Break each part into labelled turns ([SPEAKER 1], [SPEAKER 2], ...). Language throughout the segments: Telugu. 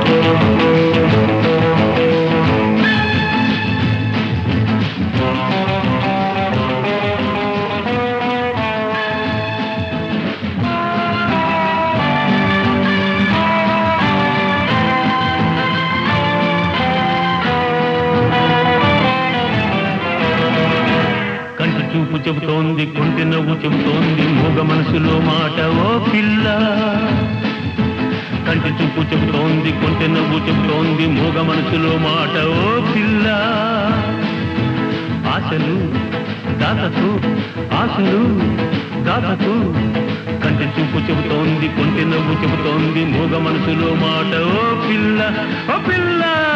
[SPEAKER 1] కంటి చూపు చెబుతోంది కొంటి నవ్వు చెబుతోంది మూగ మనసులో మాట ఓ పిల్ల కంటి చూపు చెబుతోంది కొంటి నవ్వు చెబుతోంది మూగ మనసులో మాట ఓ పిల్ల ఆశలు దాతకు ఆశలు దాతకు కంటి చూపు చెబుతోంది కొంటి నవ్వు చెబుతోంది మూగ మనసులో మాట ఓ పిల్ల ఓ పిల్ల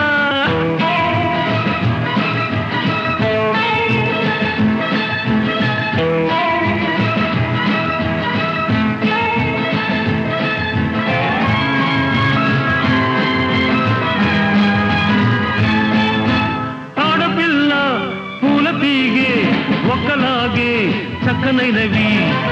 [SPEAKER 1] ఆడపిల్ల పూల తీగే ఒక్కలాగే చక్కనైనవి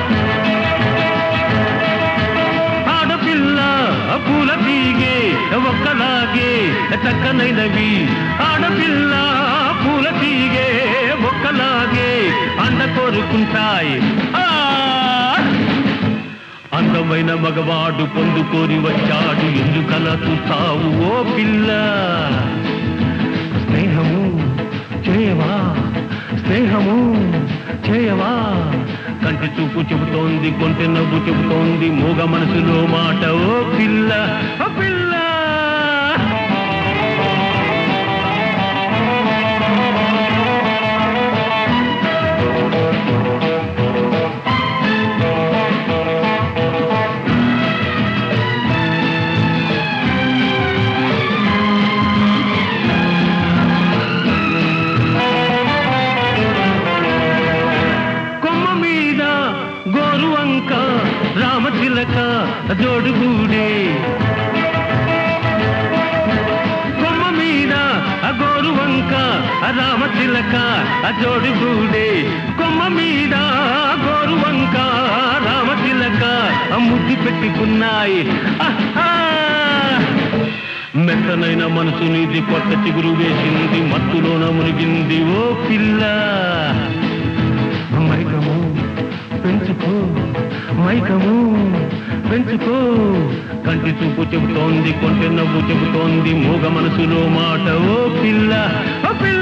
[SPEAKER 1] ఆడపిల్ల పూల తీగే ఒక్కలాగే చక్కనైనవి ఆడపిల్ల పూల తీగే ఒక్కలాగే అండ కోరుకుంటాయి ఆ! అందమైన మగవాడు పొందుకోరి వచ్చాడు ఎందుకలా చూస్తావు ఓ పిల్ల స్నేహము చేయవా స్నేహము చేయవా కంటి చూపు చెబుతోంది కొంటె నవ్వు చెబుతోంది మూగ మనసులో మాట ఓ పిల్ల ఓ పిల్ల కొమ్మ మీద గోరు వంక రామచిలక జోడుగూడే కొమ్మ మీద గోరు వంక రామచిలక జోడుగూడే కొమ్మ మీద గోరు వంక రామచిలక ముద్దు పెట్టుకున్నాయి ఆహా! మెత్తనైన మనసు నీది కొత్త చిగురు వేసింది మత్తులోన మునిగింది ఓ పిల్ల మైకము పెంచుకో మైకము పెంచుకో కంటి చూపు చెబుతోంది కొంటె నవ్వు చెబుతోంది మూగ మనసులో మాట ఓ పిల్ల ఓ పిల్ల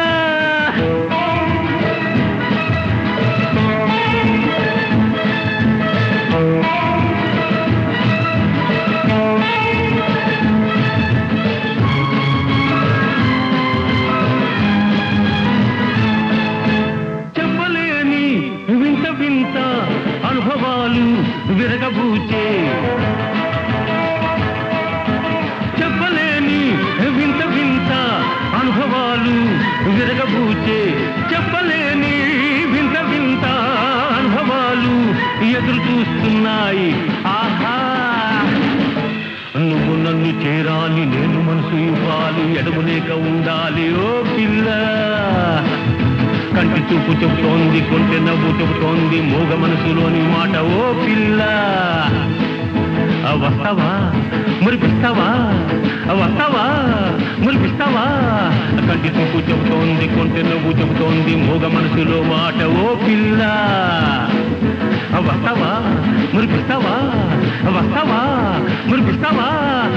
[SPEAKER 1] చెప్పలేని వింత వింత అనుభవాలు విరగబూచే చెప్పలేని వింత వింత అనుభవాలు విరగబూచే చెప్పలేని వింత వింత అనుభవాలు ఎదురు చూస్తున్నాయి ఆహా నువ్వు నన్ను చేరాలి నేను మనసు ఇవ్వాలి ఎడమలేక ఉండాలి ఓ పిల్ల కంటి చూపు చెబుతోంది కొంటె నవ్వు చెబుతోంది మూగ మనసులోని మాట ఓ పిల్ల ఆ వస్తావా మురిపిస్తావా ఆ వస్తావా మురిపిస్తావా కంటి చూపు చెబుతోంది కొంటె నవ్వు చెబుతోంది మూగ మనసులో మాట ఓ పిల్ల ఆ వస్తావా మురిపిస్తావా ఆ వస్తావా మురిపిస్తావా